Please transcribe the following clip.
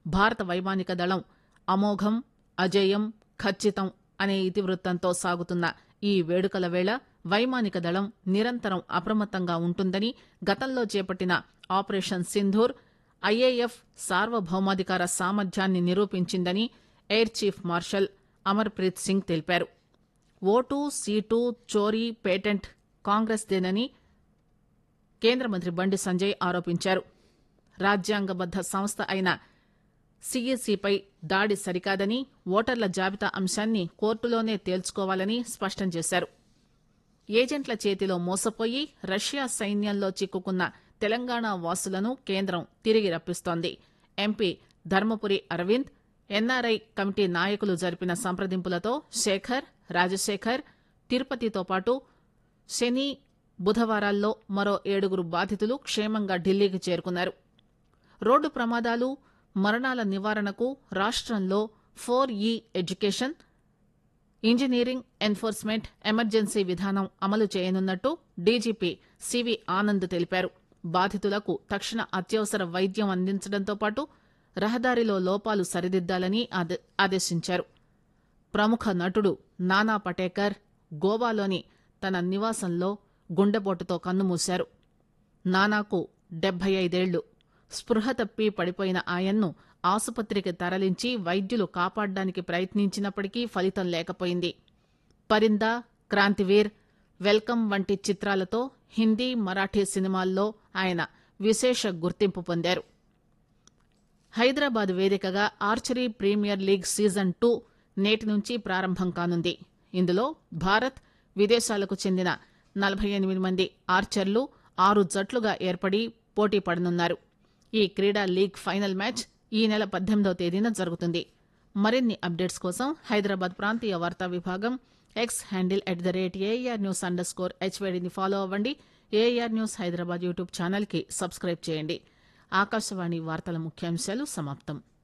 భారత వైమానిక దళం అమోఘం అజేయం ఖచ్చితం అనే ఇతివృత్తంతో సాగుతున్న ఈ వేడుకల వేళ వైమానిక దళం నిరంతరం అప్రమత్తంగా ఉంటుందని గతంలో చేపట్టిన ఆపరేషన్ సింధూర్ ఐఏఎఫ్ సార్వభౌమాధికార సామర్థ్యాన్ని నిరూపించిందని air chief marshal Amarpreet Singh తెలిపారు ఓటు సీటు చోరీ పేటెంట్ కాంగ్రెస్ దేనని కేంద్ర మంత్రి బండి సంజయ్ ఆరోపించారు రాజ్యాంగబద్ద సంస్థ అయిన సీఈసీపై దాడి సరికాదని ఓటర్ల జాబితా అంశాన్ని కోర్టులోనే తేల్చుకోవాలని స్పష్టం చేశారు ఏజెంట్ల చేతిలో మోసపోయి రష్యా సైన్యంలో చిక్కుకున్న తెలంగాణ వాసులను కేంద్రం తిరిగి రప్పిస్తోంది MP Dharmapuri Arvind NRI committee నాయకులు జరిపిన సంప్రదింపులతో శేఖర్ రాజశేఖర్ తిరుపతితో పాటు శని బుధవారాల్లో మరో ఏడుగురు బాధితులు క్షేమంగా ఢిల్లీకి చేరుకున్నారు రోడ్డు ప్రమాదాలు మరణాల నివారణకు రాష్ట్రంలో ఫోర్ ఈ ఎడ్యుకేషన్ ఇంజనీరింగ్ ఎన్ఫోర్స్మెంట్ ఎమర్జెన్సీ విధానం అమలు చేయనున్నట్టు డీజీపీ సివి ఆనంద్ తెలిపారు బాధితులకు తక్షణ అత్యవసర వైద్యం అందించడంతో పాటు రహదారిలో లోపాలు సరిదిద్దాలని ఆదే- ఆదేశించారు ప్రముఖ నటుడు నానా పటేకర్ గోవాలోని తన నివాసంలో గుండెపోటుతో కన్నుమూశారు నానాకు డెబ్బై ఐదేళ్లు స్పృహ తప్పి పడిపోయిన ఆయన్ను ఆసుపత్రికి తరలించి వైద్యులు కాపాడడానికి ప్రయత్నించినప్పటికీ ఫలితం లేకపోయింది పరిందా క్రాంతివీర్ వెల్కమ్ వంటి చిత్రాలతో హిందీ మరాఠీ సినిమాల్లో ఆయన విశేష గుర్తింపు పొందారు హైదరాబాద్ వేదికగా archery premier league season two నేటి నుంచి ప్రారంభం కానుంది ఇందులో భారత్ విదేశాలకు చెందిన నలభై ఎనిమిది మంది ఆర్చర్లు ఆరు జట్లుగా ఏర్పడి పోటీ పడనున్నారు ఈ క్రీడా లీగ్ ఫైనల్ మ్యాచ్ ఈ నెల పద్దెనిమిదవ తేదీన జరుగుతుంది మరిన్ని అప్డేట్స్ కోసం హైదరాబాద్ ప్రాంతీయ వార్తా విభాగం X handle at the rate AIR news underscore హెచ్వైడిని ఫాలో అవ్వండి ఏఆర్ న్యూస్ హైదరాబాద్ యూట్యూబ్ ఛానల్కి సబ్స్క్రైబ్ చేయండి ఆకాశవాణి వార్తల ముఖ్యాంశాలు సమాప్తం